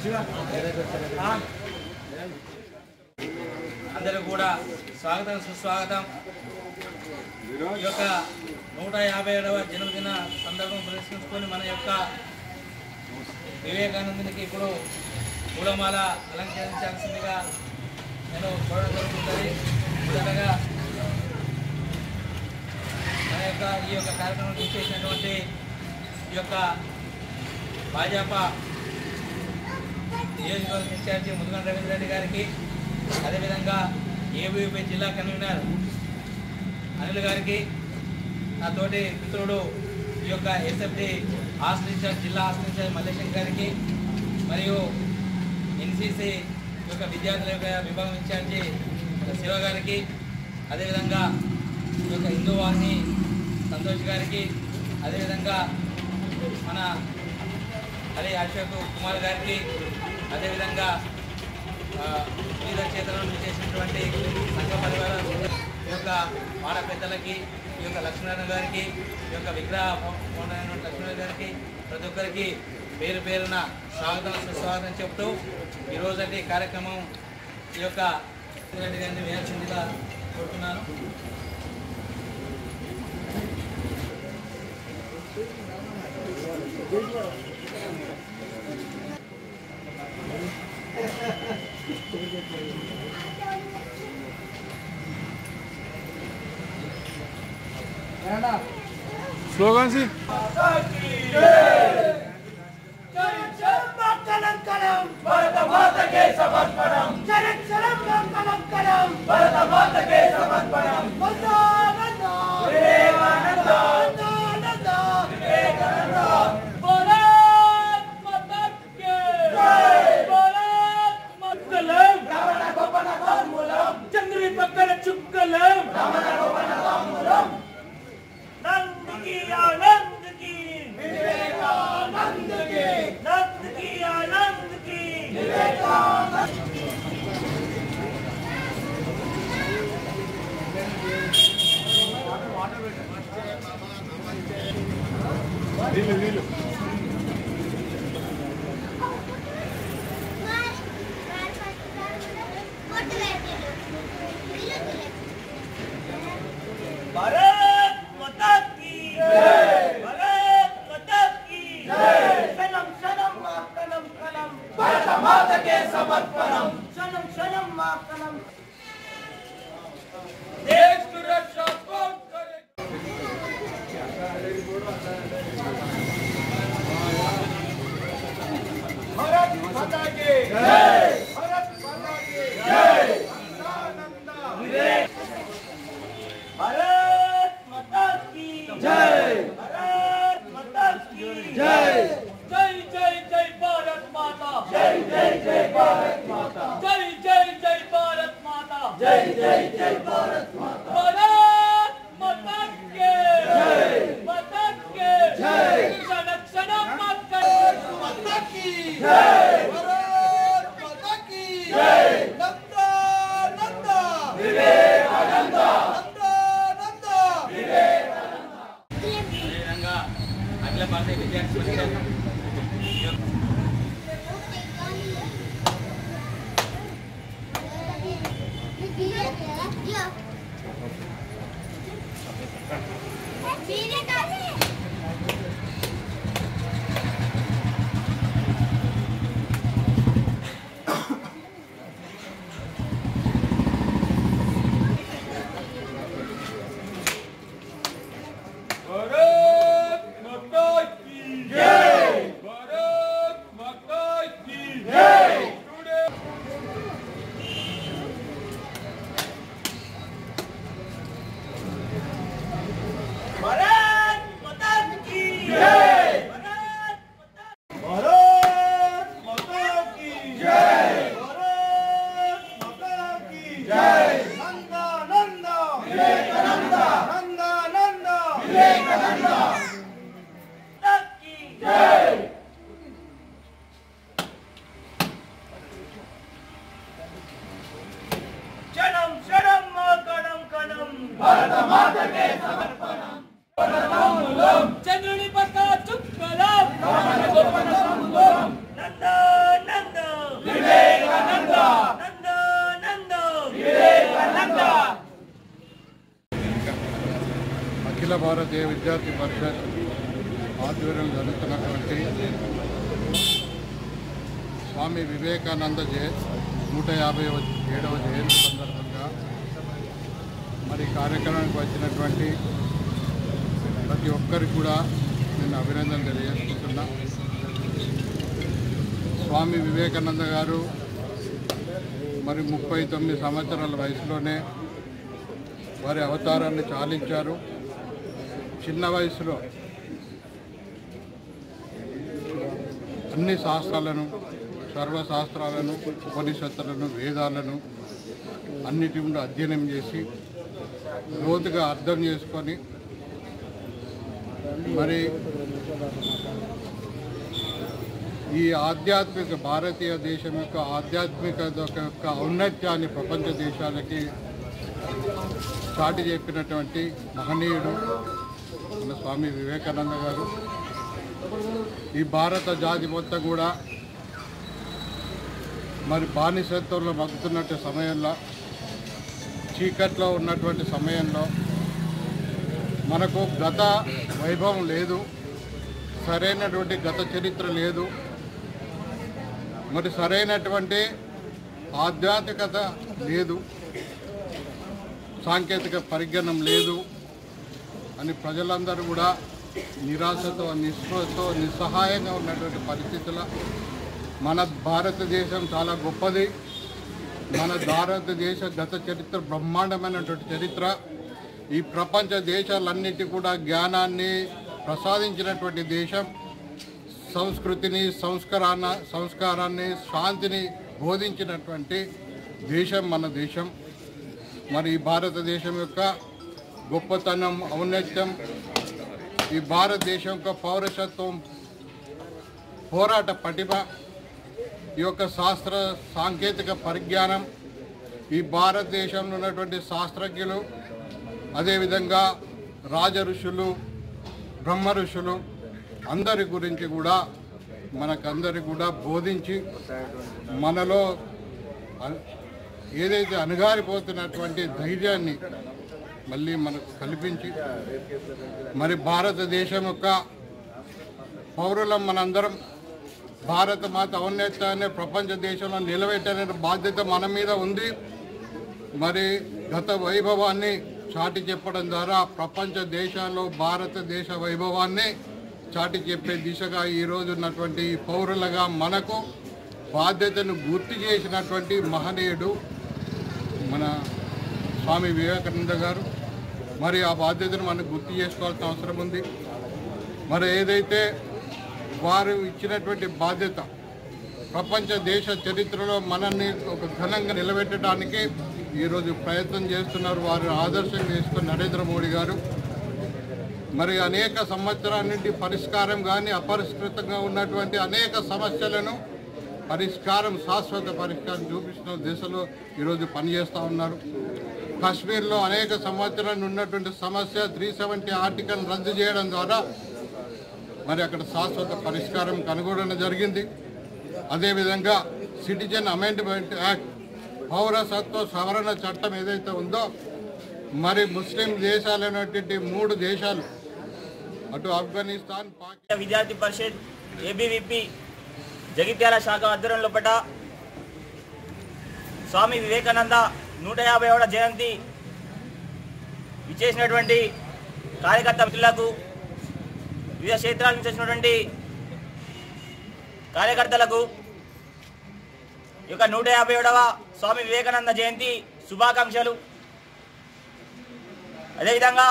అందరూ కూడా స్వాగతం సుస్వాగతం ఈ యొక్క నూట యాభై ఏడవ జన్మదిన సందర్భం పురస్కరించుకొని మన యొక్క వివేకానందునికి ఇప్పుడు పూలమాల అలంకరించాల్సిందిగా నేను కోరడం జరుగుతుంది మొదటగా మన యొక్క ఈ యొక్క కార్యక్రమం చేసినటువంటి ఈ యొక్క భాజపా నియోజకవర్గ ఇన్ఛార్జి ముదుగన్ రవీంద్ర రెడ్డి గారికి అదేవిధంగా ఏబీపీ జిల్లా కన్వీనర్ అనిల్ గారికి నా తోటి మిత్రుడు ఈ యొక్క ఎస్ఎఫ్డి హాస్టల్ ఇన్ఛార్జ్ జిల్లా హాస్టల్ ఇన్ఛార్జ్ మల్లేశం గారికి మరియు ఎన్సీసీ యొక్క విద్యార్థుల యొక్క విభాగం ఇన్ఛార్జి శివ గారికి అదేవిధంగా ఈ యొక్క హిందూ వాహిని సంతోష్ గారికి అదేవిధంగా మన హరి అశోక్ కుమార్ గారికి అదేవిధంగా ఆ, వివిధ క్షేత్రాలను చేసినటువంటి సంఘ పరివార ఈ యొక్క వాడ పెద్దలకి ఈ యొక్క లక్ష్మీనారాయణ గారికి ఈ యొక్క విగ్రహ పౌర్ణమైన లక్ష్మీనారాయణ గారికి ప్రతి ఒక్కరికి పేరు పేరున స్వాగతం సుస్వాగతం చెప్తూ ఈ రోజటి కార్యక్రమం ఈ యొక్క రెడ్డి గారిని వేయాల్సిందిగా కోరుతున్నాను स्लोगन सी చంద్రుడి పక్కన చుక్కలం నంద్ की आनंद की विवेकानंद की नंद की आनंद की भारत माता की जय भारत माता की जय सनम सनम मा कलम कलम भारत माता के समर्पणम सनम सनम मा कलम देश की रक्षा कौन करे भारत माता की जय भारत माता की जय भारत माता की जय भारत माता की जय जय जय जय भारत माता जय जय जय भारत माता जय जय जय भारत माता जय जय जय भारत माता भारत माता के जय माता के जय सनक सनक माता माता की जय भारत माता की जय नंदा नंदा विवेकानंदा नंदा नंदा అదేవిధంగా అఖిల భారతీయ విద్యార్థి పరిషత్ ఈ యొక్క भारत माता की जय भारत माता की जय भारत माता की जय भारत माता की जय भारत माता की जय नंदा नंदा विवेकानंदा नंदा नंदा विवेकानंदा की जय జనం జనం మా కణం కణం భారత మాతకే సమర్పణం చంద్రుని పక్క చుక్కలం నంద నంద అఖిల భారతీయ విద్యార్థి పరిషత్ ఆధ్వర్యంలో జరుగుతున్నటువంటి స్వామి వివేకానంద జయ నూట యాభై ఏడవ జయంతి సందర్భంగా మరి కార్యక్రమానికి వచ్చినటువంటి ప్రతి ఒక్కరికి కూడా నేను అభినందన తెలియజేసుకుంటున్నా స్వామి వివేకానంద గారు మరి ముప్పై తొమ్మిది సంవత్సరాల వయసులోనే వారి అవతారాన్ని చాలించారు చిన్న వయసులో అన్ని శాస్త్రాలను సర్వశాస్త్రాలను ఉపనిషత్తులను వేదాలను అన్నిటి నుండి అధ్యయనం చేసి లోతుగా అర్థం చేసుకొని మరి ఈ ఆధ్యాత్మిక భారతీయ దేశం యొక్క ఆధ్యాత్మిక యొక్క ఔన్నత్యాన్ని ప్రపంచ దేశాలకి చాటి చెప్పినటువంటి మహనీయుడు మన స్వామి వివేకానంద గారు ఈ భారత జాతి మొత్తం కూడా మరి బానిసత్వంలో మగ్గుతున్నట్టు సమయంలో చీకట్లో ఉన్నటువంటి సమయంలో మనకు గత వైభవం లేదు సరైనటువంటి గత చరిత్ర లేదు మరి సరైనటువంటి ఆధ్యాత్మికత లేదు సాంకేతిక పరిజ్ఞానం లేదు అని ప్రజలందరూ కూడా నిరాశతో నిస్పృహతో నిస్సహాయంగా ఉన్నటువంటి పరిస్థితుల మన భారతదేశం చాలా గొప్పది మన భారతదేశ గత చరిత్ర బ్రహ్మాండమైనటువంటి చరిత్ర ఈ ప్రపంచ దేశాలన్నిటి కూడా జ్ఞానాన్ని ప్రసాదించినటువంటి దేశం సంస్కృతిని సంస్కారాన్ని సంస్కారాన్ని శాంతిని బోధించినటువంటి దేశం మన దేశం మరి ఈ భారతదేశం యొక్క గొప్పతనం ఔన్నత్యం ఈ భారతదేశం యొక్క పౌరసత్వం పోరాట పటిమ ఈ యొక్క శాస్త్ర సాంకేతిక పరిజ్ఞానం ఈ భారతదేశంలో ఉన్నటువంటి శాస్త్రజ్ఞులు అదేవిధంగా రాజ ఋషులు బ్రహ్మ ఋషులు అందరి గురించి కూడా మనకందరి కూడా బోధించి మనలో అ- ఏదైతే అణగారిపోతున్నటువంటి ధైర్యాన్ని మళ్ళీ మనకు కల్పించి మరి భారతదేశం యొక్క పౌరులం మనందరం భారత మాత ఔన్నత్యాన్ని ప్రపంచ దేశంలో నిలబెట్టనే బాధ్యత మన మీద ఉంది మరి గత వైభవాన్ని చాటి చెప్పడం ద్వారా ప్రపంచ దేశాల్లో భారతదేశ వైభవాన్ని చాటి చెప్పే దిశగా ఈరోజు ఉన్నటువంటి ఈ పౌరులుగా మనకు బాధ్యతను గుర్తు చేసినటువంటి మహనీయుడు మన స్వామి వివేకానంద గారు మరి ఆ బాధ్యతను మనం గుర్తు చేసుకోవాల్సిన అవసరం ఉంది మరి ఏదైతే వారు ఇచ్చినటువంటి బాధ్యత ప్రపంచ దేశ చరిత్రలో మనల్ని ఒక ఘనంగా నిలబెట్టడానికి ఈరోజు ప్రయత్నం చేస్తున్నారు వారు ఆదర్శం చేసుకున్న నరేంద్ర మోడీ గారు మరి అనేక సంవత్సరాల నుండి పరిష్కారం కానీ అపరిష్కృతంగా ఉన్నటువంటి అనేక సమస్యలను పరిష్కారం శాశ్వత పరిష్కారం చూపిస్తున్న దిశలో ఈరోజు పనిచేస్తూ ఉన్నారు కాశ్మీర్లో అనేక సంవత్సరాల నుండి ఉన్నటువంటి సమస్య త్రీ సెవెంటీ ఆర్టికల్ రద్దు చేయడం ద్వారా మరి అక్కడ శాశ్వత పరిష్కారం కనుగొనడం జరిగింది అదేవిధంగా సిటిజన్ అమెండ్మెంట్ యాక్ట్ పౌరసత్వ సవరణ చట్టం ఏదైతే ఉందో మరి ముస్లిం దేశాలైనటువంటి మూడు దేశాలు అటు ఆఫ్ఘనిస్తాన్ పాకిస్తాన్ విద్యార్థి పరిషత్ ఏబీవీపీ జగిత్యాల శాఖ ఆధ్వర్యంలో పట స్వామి వివేకానంద నూట యాభై ఏడవ జయంతి ఇచ్చేసినటువంటి కార్యకర్త మిత్రులకు వివిధ క్షేత్రాల నుంచి వచ్చినటువంటి కార్యకర్తలకు ఈ యొక్క నూట యాభై ఏడవ స్వామి వివేకానంద జయంతి శుభాకాంక్షలు అదేవిధంగా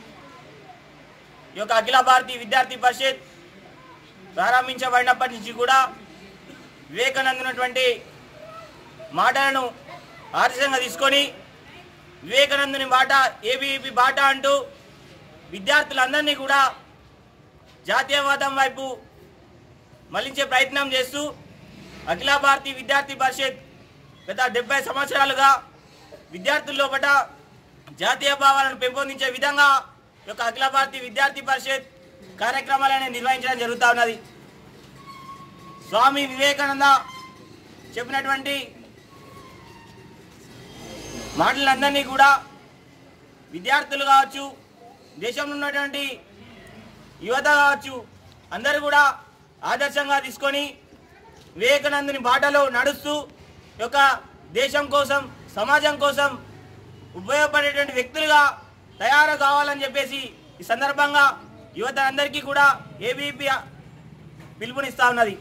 ఈ యొక్క అఖిల భారతీయ విద్యార్థి పరిషత్ ప్రారంభించబడినప్పటి నుంచి కూడా వివేకానందునటువంటి మాటలను ఆదర్శంగా తీసుకొని వివేకానందుని బాట ఏబీవీపీ బాట అంటూ విద్యార్థులందరినీ కూడా జాతీయవాదం వైపు మళ్లించే ప్రయత్నం చేస్తూ అఖిల భారతీయ విద్యార్థి పరిషత్ గత డెబ్బై సంవత్సరాలుగా విద్యార్థుల లోపల జాతీయ భావాలను పెంపొందించే విధంగా ఈ యొక్క అఖిల భారతీయ విద్యార్థి పరిషత్ కార్యక్రమాలను నిర్వహించడం జరుగుతూ ఉన్నది స్వామి వివేకానంద చెప్పినటువంటి మాటలందరినీ కూడా విద్యార్థులు కావచ్చు దేశంలో ఉన్నటువంటి యువత కావచ్చు అందరూ కూడా ఆదర్శంగా తీసుకొని వివేకానందుని బాటలో నడుస్తూ ఈ యొక్క దేశం కోసం సమాజం కోసం ఉపయోగపడేటువంటి వ్యక్తులుగా తయారు కావాలని చెప్పేసి ఈ సందర్భంగా యువత అందరికీ కూడా ఏబీపీ పిలుపునిస్తా ఉన్నది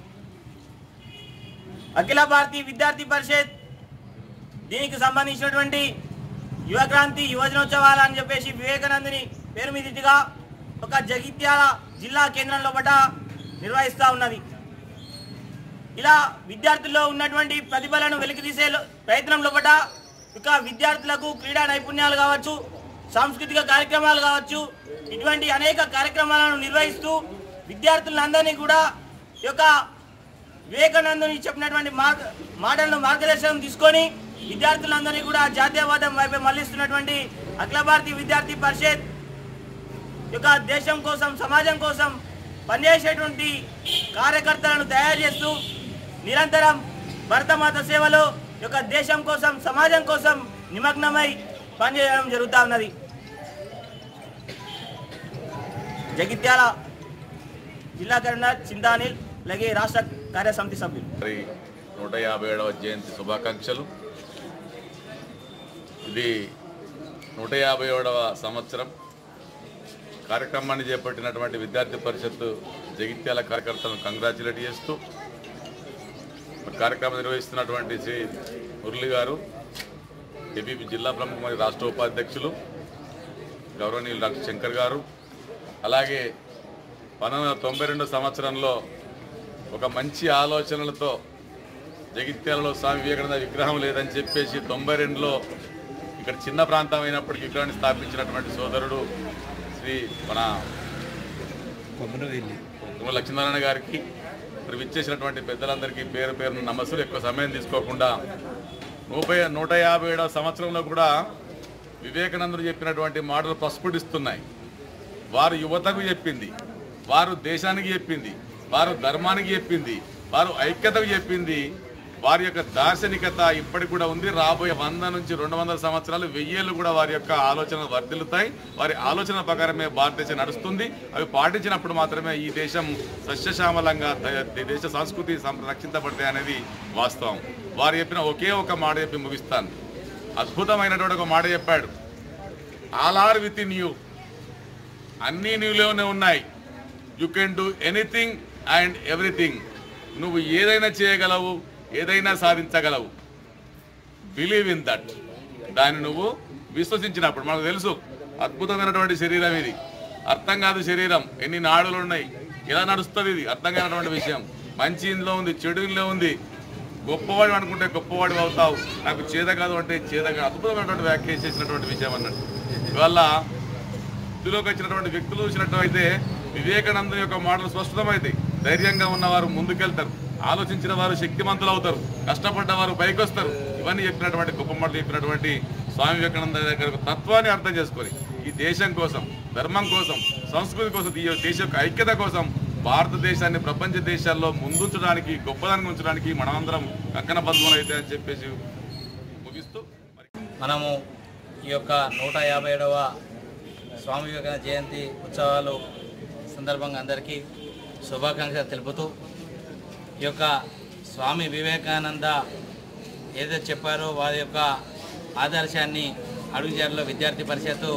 అఖిల భారతీయ విద్యార్థి పరిషత్ దీనికి సంబంధించినటువంటి యువక్రాంతి యువజనోత్సవాలు అని చెప్పేసి వివేకానందుని పేరు మీదుగా ఒక జగిత్యాల జిల్లా కేంద్రంలో పట నిర్వహిస్తూ ఉన్నది ఇలా విద్యార్థుల్లో ఉన్నటువంటి ప్రతిభలను వెలికితీసే లో- ప్రయత్నంలో పట ఇక విద్యార్థులకు క్రీడా నైపుణ్యాలు కావచ్చు సాంస్కృతిక కార్యక్రమాలు కావచ్చు ఇటువంటి అనేక కార్యక్రమాలను నిర్వహిస్తూ విద్యార్థులందరినీ కూడా ఈ యొక్క వివేకానందుని చెప్పినటువంటి మార్గ మాటలను మార్గదర్శనం తీసుకొని విద్యార్థులందరినీ కూడా జాతీయవాదం వైపు మళ్లిస్తున్నటువంటి అఖిల భారతీయ విద్యార్థి పరిషత్ ఈ యొక్క దేశం కోసం సమాజం కోసం పనిచేసేటువంటి కార్యకర్తలను తయారు చేస్తూ నిరంతరం భరతమాత సేవలో ఈ యొక్క దేశం కోసం సమాజం కోసం నిమగ్నమై పనిచేయడం జరుగుతూ ఉన్నది జగిత్యాల జిల్లా కరీంనగర్ చింతానిల్ అలాగే రాష్ట్ర కార్యసమితి సభ్యులు మరి నూట యాభై ఏడవ జయంతి శుభాకాంక్షలు ఇది నూట యాభై ఏడవ సంవత్సరం కార్యక్రమాన్ని చేపట్టినటువంటి విద్యార్థి పరిషత్తు జగిత్యాల కార్యకర్తలను కంగ్రాచులేట్ చేస్తూ మరి కార్యక్రమం నిర్వహిస్తున్నటువంటి శ్రీ మురళి గారు ఏబీపీ జిల్లా ప్రముఖ మరియు రాష్ట్ర ఉపాధ్యక్షులు గౌరవనీయులు డాక్టర్ శంకర్ గారు అలాగే పంతొమ్మిది వందల తొంభై రెండు సంవత్సరంలో ఒక మంచి ఆలోచనలతో జగిత్యాలలో స్వామి వివేకానంద విగ్రహం లేదని చెప్పేసి తొంభై రెండులో ఇక్కడ చిన్న ప్రాంతం అయినప్పటికీ విగ్రహాన్ని స్థాపించినటువంటి సోదరుడు శ్రీ మన కొమ్మన లక్ష్మీనారాయణ గారికి మరి విచ్చేసినటువంటి పెద్దలందరికీ పేరు పేరున నమస్సులు ఎక్కువ సమయం తీసుకోకుండా నూపై నూట యాభై ఏడవ సంవత్సరంలో కూడా వివేకానందుడు చెప్పినటువంటి మాటలు ప్రస్ఫుటిస్తున్నాయి వారు యువతకు చెప్పింది వారు దేశానికి చెప్పింది వారు ధర్మానికి చెప్పింది వారు ఐక్యతకు చెప్పింది వారి యొక్క దార్శనికత ఇప్పటికి కూడా ఉంది రాబోయే వంద నుంచి రెండు వందల సంవత్సరాలు వెయ్యేళ్ళు కూడా వారి యొక్క ఆలోచనలు వర్ధిల్లుతాయి వారి ఆలోచన ప్రకారమే భారతదేశం నడుస్తుంది అవి పాటించినప్పుడు మాత్రమే ఈ దేశం సస్యశ్యామలంగా ద- దేశ సంస్కృతి సంరక్షించబడతాయి అనేది వాస్తవం వారు చెప్పిన ఒకే ఒక మాట చెప్పి ముగిస్తాను అద్భుతమైనటువంటి ఒక మాట చెప్పాడు all are within you అన్నీ నీలోనే ఉన్నాయి you can do anything and everything నువ్వు ఏదైనా చేయగలవు ఏదైనా సాధించగలవు బిలీవ్ ఇన్ దట్ దాన్ని నువ్వు విశ్వసించినప్పుడు మనకు తెలుసు అద్భుతమైనటువంటి శరీరం ఇది అర్థం కాదు శరీరం ఎన్ని నాడులు ఉన్నాయి ఎలా నడుస్తుంది ఇది అర్థం కానటువంటి విషయం మంచి ఇందులో ఉంది చెడు ఇందులో ఉంది గొప్పవాడు అనుకుంటే గొప్పవాడు అవుతావు నాకు చేద కాదు అంటే చేద కాదు అద్భుతమైనటువంటి వ్యాఖ్య చేసినటువంటి విషయం అన్నట్టు ఇవల్ల వృత్తిలోకి వచ్చినటువంటి వ్యక్తులు చూసినట్లయితే వివేకానంద యొక్క మాటలు స్పష్టమైతాయి ధైర్యంగా ఉన్నవారు ముందుకెళ్తారు ఆలోచించిన వారు శక్తిమంతులు అవుతారు కష్టపడ్డ వారు పైకి వస్తారు ఇవన్నీ చెప్పినటువంటి గొప్ప మాటలు చెప్పినటువంటి స్వామి వివేకానంద దగ్గర ఒక తత్వాన్ని అర్థం చేసుకొని ఈ దేశం కోసం ధర్మం కోసం సంస్కృతి కోసం ఈ దేశం యొక్క ఐక్యత కోసం భారతదేశాన్ని ప్రపంచ దేశాల్లో ముందుంచడానికి గొప్పదానికి ఉంచడానికి మనమందరం కక్కన బద్మలు అయితే అని చెప్పేసి ముగిస్తూ మరి మనము ఈ యొక్క నూట యాభై ఏడవ స్వామి వివేకానంద జయంతి ఉత్సవాలు సందర్భంగా అందరికీ శుభాకాంక్షలు తెలుపుతూ ఈ యొక్క స్వామి వివేకానంద ఏదైతే చెప్పారో వారి యొక్క ఆదర్శాన్ని అడుగుజారులో విద్యార్థి పరిషత్తు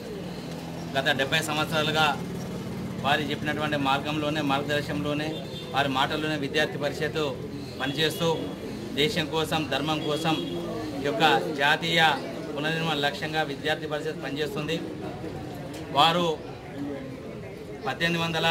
గత డెబ్బై సంవత్సరాలుగా వారి చెప్పినటువంటి మార్గంలోనే మార్గదర్శనంలోనే వారి మాటల్లోనే విద్యార్థి పరిషత్తు పనిచేస్తూ దేశం కోసం ధర్మం కోసం ఈ యొక్క జాతీయ పునర్నిర్మాణ లక్ష్యంగా విద్యార్థి పరిషత్ పనిచేస్తుంది వారు పద్దెనిమిది వందల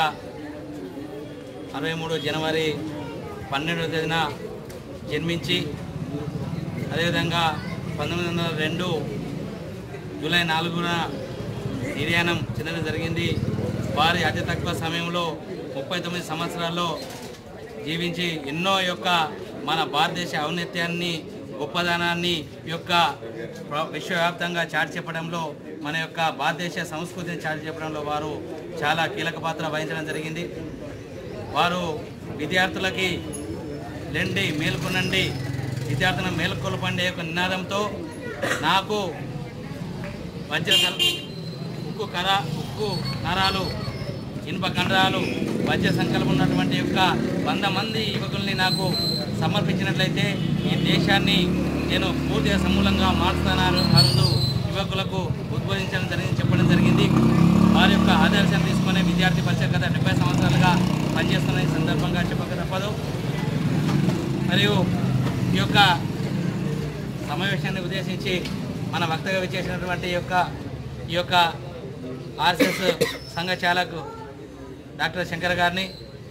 అరవై మూడు జనవరి పన్నెండవ తేదీన జన్మించి అదేవిధంగా పంతొమ్మిది వందల రెండు జూలై నాలుగున నిర్యాణం చెందడం జరిగింది వారి అతి తక్కువ సమయంలో ముప్పై తొమ్మిది సంవత్సరాల్లో జీవించి ఎన్నో యొక్క మన భారతదేశ ఔన్నత్యాన్ని గొప్పదనాన్ని ఈ యొక్క ప్ర- విశ్వవ్యాప్తంగా చాటి చెప్పడంలో మన యొక్క భారతదేశ సంస్కృతిని చాటి చెప్పడంలో వారు చాలా కీలక పాత్ర వహించడం జరిగింది వారు విద్యార్థులకి లెండి మేల్కొనండి విద్యార్థులను మేల్కొల్పండి యొక్క నినాదంతో నాకు వజ్ర ఉక్కు కర ఉక్కు నరాలు ఇనుప కండరాలు వజ్ర సంకల్పం ఉన్నటువంటి యొక్క వంద మంది యువకుల్ని నాకు సమర్పించినట్లయితే ఈ దేశాన్ని నేను పూర్తిగా సమూలంగా మారుస్తాను అందు యువకులకు ఉద్బోధించడం జరిగింది చెప్పడం జరిగింది వారి యొక్క ఆదర్శాన్ని తీసుకునే విద్యార్థి పరిషత్ గత డెబ్బై సంవత్సరాలుగా పనిచేస్తున్న ఈ సందర్భంగా చెప్పక తప్పదు మరియు ఈ యొక్క సమావేశాన్ని ఉద్దేశించి మన వక్తగా విచ్చేసినటువంటి ఈ యొక్క ఈ యొక్క ఆర్ఎస్ఎస్ సంఘ చాలకు డాక్టర్ శంకర్ గారిని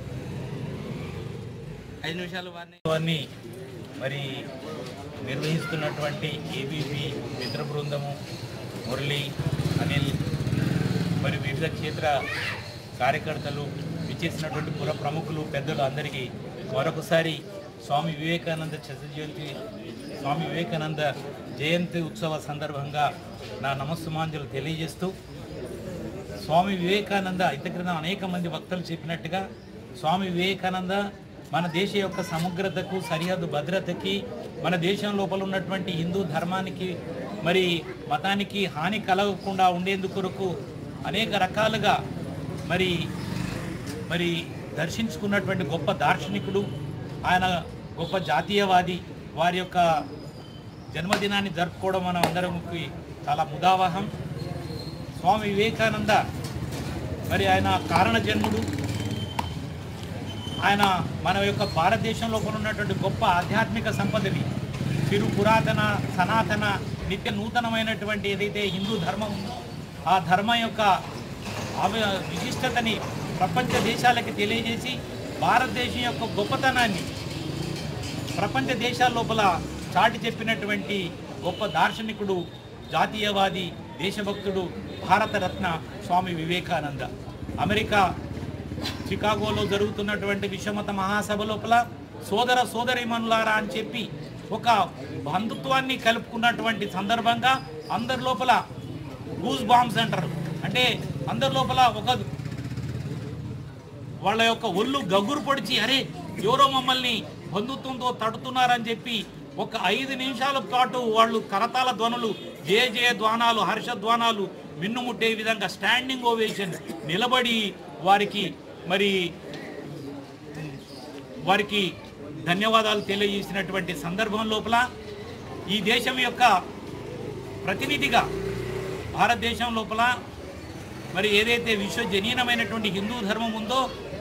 ఐదు నిమిషాలు వారిని వారిని మరి నిర్వహిస్తున్నటువంటి ఏబీపీ మిత్ర బృందము మురళి అనిల్ మరి వివిధ క్షేత్ర కార్యకర్తలు విచ్చేసినటువంటి పుర ప్రముఖులు పెద్దలు అందరికీ మరొకసారి స్వామి వివేకానంద చతుర్జయంతి స్వామి వివేకానంద జయంతి ఉత్సవ సందర్భంగా నా నమస్సుమాంజలు తెలియజేస్తూ స్వామి వివేకానంద ఇంత క్రితం అనేక మంది వక్తలు చెప్పినట్టుగా స్వామి వివేకానంద మన దేశ యొక్క సమగ్రతకు సరిహద్దు భద్రతకి మన దేశం లోపల ఉన్నటువంటి హిందూ ధర్మానికి మరి మతానికి హాని కలగకుండా ఉండేందుకు కొరకు అనేక రకాలుగా మరి మరి దర్శించుకున్నటువంటి గొప్ప దార్శనికుడు ఆయన గొప్ప జాతీయవాది వారి యొక్క జన్మదినాన్ని జరుపుకోవడం మన అందరికి చాలా ముదావహం స్వామి వివేకానంద మరి ఆయన కారణ జన్ముడు ఆయన మన యొక్క భారతదేశం లోపల ఉన్నటువంటి గొప్ప ఆధ్యాత్మిక సంపదవి చిరు పురాతన సనాతన నిత్య నూతనమైనటువంటి ఏదైతే హిందూ ధర్మం ఉందో ఆ ధర్మం యొక్క అవ- విశిష్టతని ప్రపంచ దేశాలకి తెలియజేసి భారతదేశం యొక్క గొప్పతనాన్ని ప్రపంచ దేశాల లోపల చాటి చెప్పినటువంటి గొప్ప దార్శనికుడు జాతీయవాది దేశభక్తుడు భారతరత్న స్వామి వివేకానంద అమెరికా చికాగోలో జరుగుతున్నటువంటి విశ్వమత మహాసభ లోపల సోదర సోదరిమనులారా అని చెప్పి ఒక బంధుత్వాన్ని కలుపుకున్నటువంటి సందర్భంగా అందరి లోపల గూస్ బాంబ్స్ అంటారు అంటే అందరి లోపల ఒక వాళ్ళ యొక్క ఒళ్ళు గగురు పొడిచి అరే ఎవరో మమ్మల్ని బంధుత్వంతో తడుతున్నారని చెప్పి ఒక ఐదు నిమిషాల పాటు వాళ్ళు కరతాల ధ్వనులు జయ జయ ధ్వానాలు హర్షధ్వానాలు మిన్నుముట్టే విధంగా స్టాండింగ్ ఓవేషన్ నిలబడి వారికి మరి వారికి ధన్యవాదాలు తెలియజేసినటువంటి సందర్భం లోపల ఈ దేశం యొక్క ప్రతినిధిగా భారతదేశం లోపల మరి ఏదైతే విశ్వజనీనమైనటువంటి హిందూ ధర్మం ఉందో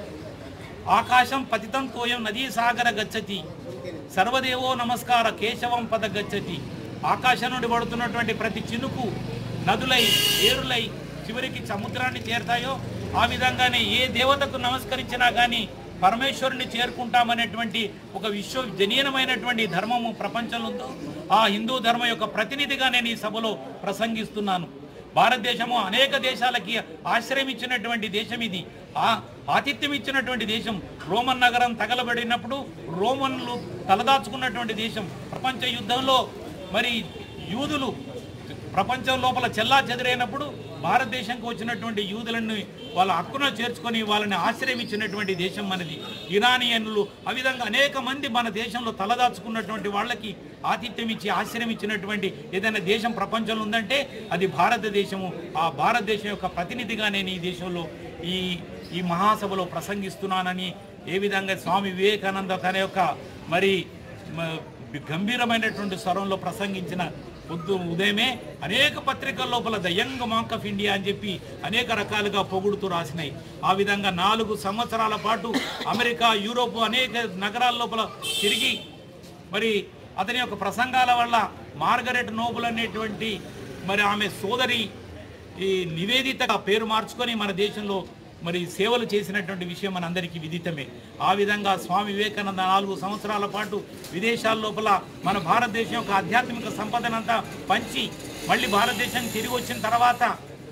ఆకాశం పతితం తోయం నదీ సాగర గచ్చతి సర్వదేవో నమస్కార కేశవం పద గచ్చతి ఆకాశం నుండి పడుతున్నటువంటి ప్రతి చినుకు నదులై ఏరులై చివరికి సముద్రాన్ని చేరుతాయో ఆ విధంగానే ఏ దేవతకు నమస్కరించినా కానీ పరమేశ్వరుని చేరుకుంటామనేటువంటి ఒక విశ్వజనీయమైనటువంటి ధర్మము ప్రపంచంలో ఉందో ఆ హిందూ ధర్మం యొక్క ప్రతినిధిగా నేను ఈ సభలో ప్రసంగిస్తున్నాను భారతదేశము అనేక దేశాలకి ఆశ్రయం ఇచ్చినటువంటి దేశం ఇది ఆ ఆతిథ్యం ఇచ్చినటువంటి దేశం రోమన్ నగరం తగలబడినప్పుడు రోమన్లు తలదాచుకున్నటువంటి దేశం ప్రపంచ యుద్ధంలో మరి యూదులు ప్రపంచం లోపల చెల్లా చెదిరైనప్పుడు భారతదేశంకి వచ్చినటువంటి యూదులను వాళ్ళ హక్కున చేర్చుకొని వాళ్ళని ఆశ్రయించినటువంటి దేశం మనది ఇరానియన్లు ఆ విధంగా అనేక మంది మన దేశంలో తలదాచుకున్నటువంటి వాళ్ళకి ఆతిథ్యం ఇచ్చి ఆశ్రయం ఇచ్చినటువంటి ఏదైనా దేశం ప్రపంచంలో ఉందంటే అది భారతదేశము ఆ భారతదేశం యొక్క ప్రతినిధిగా నేను ఈ దేశంలో ఈ ఈ మహాసభలో ప్రసంగిస్తున్నానని ఏ విధంగా స్వామి వివేకానంద తన యొక్క మరి మ- గంభీరమైనటువంటి స్వరంలో ప్రసంగించిన పొద్దు ఉదయమే అనేక పత్రికల లోపల the young monk of India అని చెప్పి అనేక రకాలుగా పొగుడుతూ రాసినాయి ఆ విధంగా నాలుగు సంవత్సరాల పాటు అమెరికా యూరోప్ అనేక నగరాల లోపల తిరిగి మరి అతని యొక్క ప్రసంగాల వల్ల మార్గరెట్ నోబుల్ అనేటువంటి మరి ఆమె సోదరి ఈ నివేదిత పేరు మార్చుకొని మన దేశంలో మరి సేవలు చేసినటువంటి విషయం మనందరికీ విదితమే ఆ విధంగా స్వామి వివేకానంద నాలుగు సంవత్సరాల పాటు విదేశాల లోపల మన భారతదేశం యొక్క ఆధ్యాత్మిక సంపదనంతా పంచి మళ్ళీ భారతదేశం తిరిగి వచ్చిన తర్వాత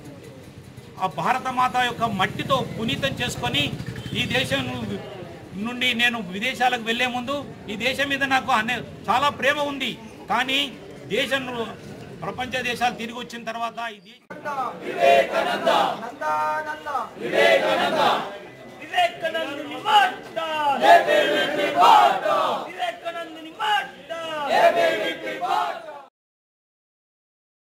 ఆ భారత మాత యొక్క మట్టితో పునీతం చేసుకొని ఈ దేశం నుండి నేను విదేశాలకు వెళ్లే ముందు ఈ దేశం మీద నాకు అనే చాలా ప్రేమ ఉంది కానీ దేశం ప్రపంచ దేశాలు తిరిగి వచ్చిన తర్వాత ఈ దేశం వివేకానందుని మాట